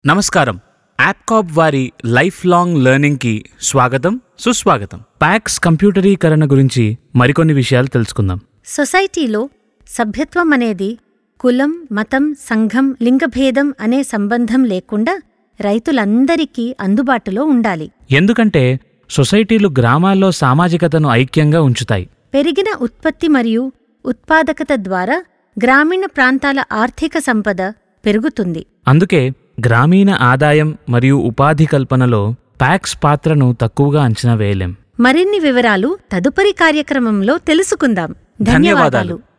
నమస్కారం యాప్కాప్ వారి life long లెర్నింగ్కి స్వాగతం సుస్వాగతం ప్యాక్స్ కంప్యూటరీకరణ గురించి మరికొన్ని విషయాలు తెలుసుకుందాం సొసైటీలో సభ్యత్వం అనేది కులం మతం సంఘం లింగభేదం అనే సంబంధం లేకుండా రైతులందరికీ అందుబాటులో ఉండాలి ఎందుకంటే సొసైటీలు గ్రామాల్లో సామాజికతను ఐక్యంగా ఉంచుతాయి పెరిగిన ఉత్పత్తి మరియు ఉత్పాదకత ద్వారా గ్రామీణ ప్రాంతాల ఆర్థిక సంపద పెరుగుతుంది అందుకే గ్రామీణ ఆదాయం మరియు ఉపాధి కల్పనలో ప్యాక్స్ పాత్రను తక్కువగా అంచనా వేయలేం మరిన్ని వివరాలు తదుపరి కార్యక్రమంలో తెలుసుకుందాం ధన్యవాదాలు. ధన్యవాదాలు